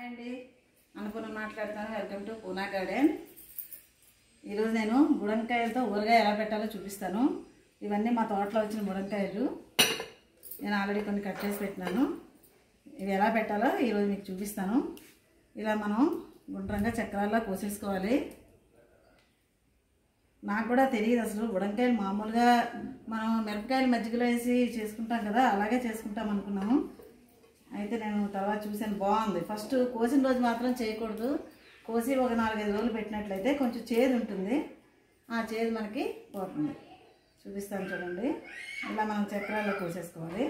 అండి అనుకున్న మాట్లాడతాను వెల్కమ్ టు పూనా గార్డెన్ ఈరోజు నేను బుడంకాయలతో ఊరగాయ ఎలా పెట్టాలో చూపిస్తాను ఇవన్నీ మా తోటలో వచ్చిన బుడంకాయలు నేను ఆల్రెడీ కొన్ని కట్ చేసి పెట్టినాను ఇవి ఎలా పెట్టాలో ఈరోజు మీకు చూపిస్తాను ఇలా మనం గుండ్రంగా చక్రాల్లో కోసేసుకోవాలి నాకు కూడా తెలియదు అసలు బుడంకాయలు మామూలుగా మనం మిరపకాయలు మజ్జిగలో వేసి చేసుకుంటాం కదా అలాగే చేసుకుంటాం అనుకున్నాము అయితే నేను తర్వాత చూశాను బాగుంది ఫస్ట్ కోసిన రోజు మాత్రం చేయకూడదు కోసి ఒక నాలుగైదు రోజులు పెట్టినట్లయితే కొంచెం చేదు ఉంటుంది ఆ చేదు మనకి పోతుంది చూపిస్తాను చూడండి ఇలా మనం చక్రాల్లో కోసేసుకోవాలి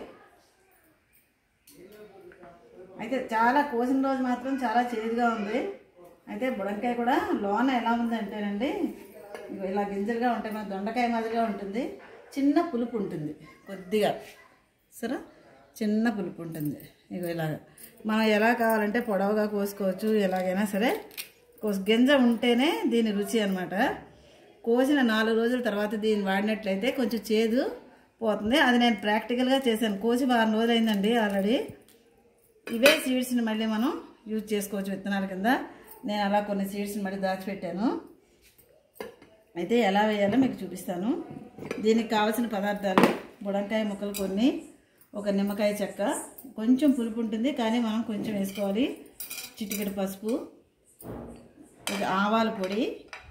అయితే చాలా కోసిన రోజు మాత్రం చాలా చేదుగా ఉంది అయితే బుడంకాయ కూడా లోన ఎలా ఉంది అంటేనండి ఇగో ఇలా గింజలుగా ఉంటాయి మన దొండకాయ మాదిరిగా ఉంటుంది చిన్న పులుపు ఉంటుంది కొద్దిగా సరే చిన్న పులుపు ఉంటుంది ఇగో ఇలాగ మనం ఎలా కావాలంటే పొడవుగా కోసుకోవచ్చు ఎలాగైనా సరే కోసి గింజ ఉంటేనే దీని రుచి అనమాట కోసిన నాలుగు రోజుల తర్వాత దీన్ని వాడినట్లయితే కొంచెం చేదు పోతుంది అది నేను ప్రాక్టికల్గా చేశాను కోసి వారం రోజులు అయిందండి ఆల్రెడీ ఇవే సీడ్స్ని మళ్ళీ మనం యూజ్ చేసుకోవచ్చు విత్తనాల కింద నేను అలా కొన్ని సీడ్స్ని మళ్ళీ దాచిపెట్టాను అయితే ఎలా వేయాలో మీకు చూపిస్తాను దీనికి కావాల్సిన పదార్థాలు బుడంకాయ ముక్కలు కొన్ని ఒక నిమ్మకాయ చెక్క కొంచెం పులుపు ఉంటుంది కానీ మనం కొంచెం వేసుకోవాలి చిటికెడు పసుపు ఇది ఆవాల పొడి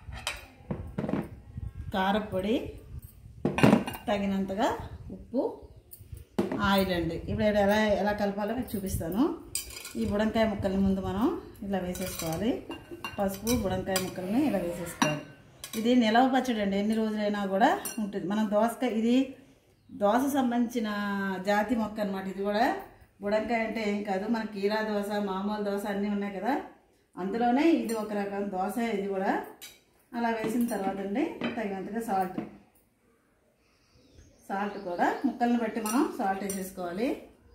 కారపొడి తగినంతగా ఉప్పు ఆయిల్ అండి ఇప్పుడు ఎలా ఎలా కలపాలో మీకు చూపిస్తాను ఈ బుడంకాయ ముక్కల్ని ముందు మనం ఇలా వేసేసుకోవాలి పసుపు బుడంకాయ ముక్కల్ని ఇలా వేసేసుకోవాలి ఇది నిలవ పచ్చడి అండి ఎన్ని రోజులైనా కూడా ఉంటుంది మనం దోసకాయ ఇది దోశ సంబంధించిన జాతి మొక్క అనమాట ఇది కూడా బుడంకాయ అంటే ఏం కాదు మన కీరా దోశ మామూలు దోశ అన్నీ ఉన్నాయి కదా అందులోనే ఇది ఒక రకం దోశ ఇది కూడా అలా వేసిన తర్వాత అండి తగినంతగా సాల్ట్ సాల్ట్ కూడా ముక్కల్ని బట్టి మనం సాల్ట్ వేసేసుకోవాలి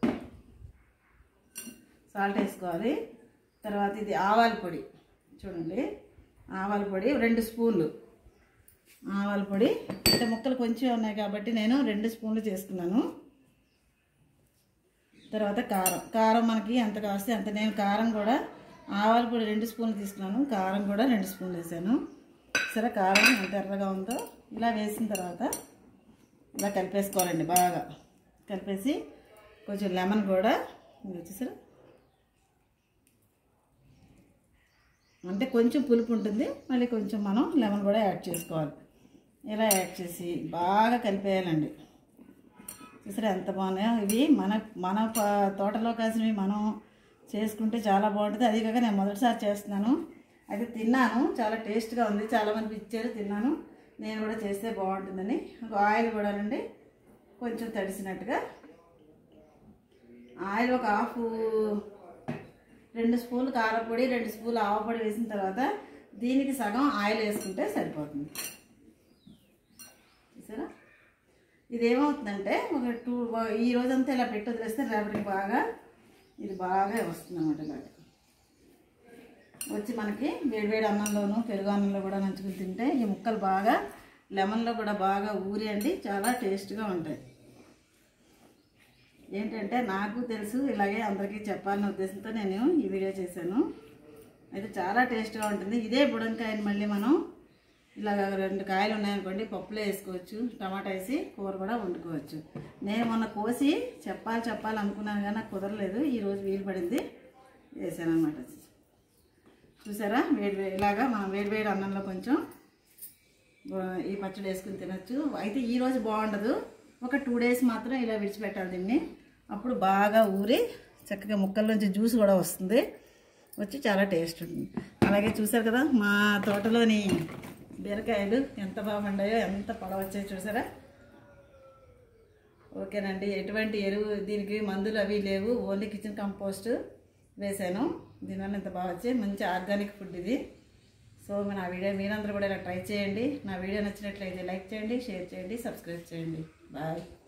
సాల్ట్ వేసుకోవాలి తర్వాత ఇది ఆవాల పొడి చూడండి ఆవాల పొడి రెండు స్పూన్లు ఆవాల పొడి అంటే ముక్కలు కొంచెం ఉన్నాయి కాబట్టి నేను రెండు స్పూన్లు చేసుకున్నాను తర్వాత కారం కారం మనకి ఎంత కావస్తే అంత నేను కారం కూడా ఆవాల పొడి రెండు స్పూన్లు తీసుకున్నాను కారం కూడా రెండు స్పూన్లు వేసాను సరే కారం ఎంత ఎర్రగా ఉందో ఇలా వేసిన తర్వాత ఇలా కలిపేసుకోవాలండి బాగా కలిపేసి కొంచెం లెమన్ కూడా ఇది వచ్చేసరి అంటే కొంచెం పులుపు ఉంటుంది మళ్ళీ కొంచెం మనం లెమన్ కూడా యాడ్ చేసుకోవాలి ఇలా యాడ్ చేసి బాగా కలిపేయాలండి చూసారా ఎంత బాగున్నాయో ఇవి మన మన ప- తోటలో కాసినవి మనం చేసుకుంటే చాలా బాగుంటుంది అది కాక నేను మొదటిసారి చేస్తున్నాను అయితే తిన్నాను చాలా టేస్ట్గా ఉంది చాలామంది ఇచ్చారు తిన్నాను నేను కూడా చేస్తే బాగుంటుందని ఒక ఆయిల్ కూడానండి కొంచెం తడిసినట్టుగా ఆయిల్ ఒక హాఫ్ రెండు స్పూన్లు కారపొడి రెండు స్పూన్లు ఆవపొడి వేసిన తర్వాత దీనికి సగం ఆయిల్ వేసుకుంటే సరిపోతుంది చూసారా ఇది ఏమవుతుందంటే ఒక టూ ఈ రోజంతా ఇలా పెట్టి వదిలేస్తే రేపటికి బాగా ఇది బాగా వస్తుంది అన్నమాట ఇలాగ వచ్చి మనకి వేడివేడి అన్నంలోను పెరుగు అన్నంలో కూడా నంచుకుని తింటే ఈ ముక్కలు బాగా లెమన్లో కూడా బాగా ఊరి అండి చాలా టేస్ట్గా ఉంటాయి ఏంటంటే నాకు తెలుసు ఇలాగే అందరికీ చెప్పాలనే ఉద్దేశంతో నేను ఈ వీడియో చేశాను అయితే చాలా టేస్ట్గా ఉంటుంది ఇదే బుడంకాయని మళ్ళీ మనం ఇలాగ రెండు కాయలు ఉన్నాయనుకోండి పప్పులో వేసుకోవచ్చు టమాటా వేసి కూర కూడా వండుకోవచ్చు నేను మొన్న కోసి చెప్పాలి చెప్పాలి అనుకున్నాను కానీ నాకు కుదరలేదు ఈరోజు వీలు పడింది వేసాను అనమాట చూసారా వేడి వేడి ఇలాగా మనం వేడి వేడి అన్నంలో కొంచెం బా- ఈ పచ్చడి వేసుకుని తినచ్చు అయితే ఈ రోజు బాగుండదు ఒక టూ డేస్ మాత్రం ఇలా విడిచిపెట్టాలి దీన్ని అప్పుడు బాగా ఊరి చక్కగా ముక్కల నుంచి జ్యూస్ కూడా వస్తుంది వచ్చి చాలా టేస్ట్ ఉంటుంది అలాగే చూసారు కదా మా తోటలోని బీరకాయలు ఎంత బాగుండాయో ఎంత పొడవ వచ్చాయో చూసారా ఓకేనండి ఎటువంటి ఎరువు దీనికి మందులు అవి లేవు ఓన్లీ కిచెన్ కంపోస్ట్ వేసాను దీనివల్ల ఇంత బాగా వచ్చాయి మంచి ఆర్గానిక్ ఫుడ్ ఇది సో నా వీడియో మీరందరూ కూడా ఇలా ట్రై చేయండి నా వీడియో నచ్చినట్లయితే లైక్ చేయండి షేర్ చేయండి సబ్స్క్రైబ్ చేయండి బాయ్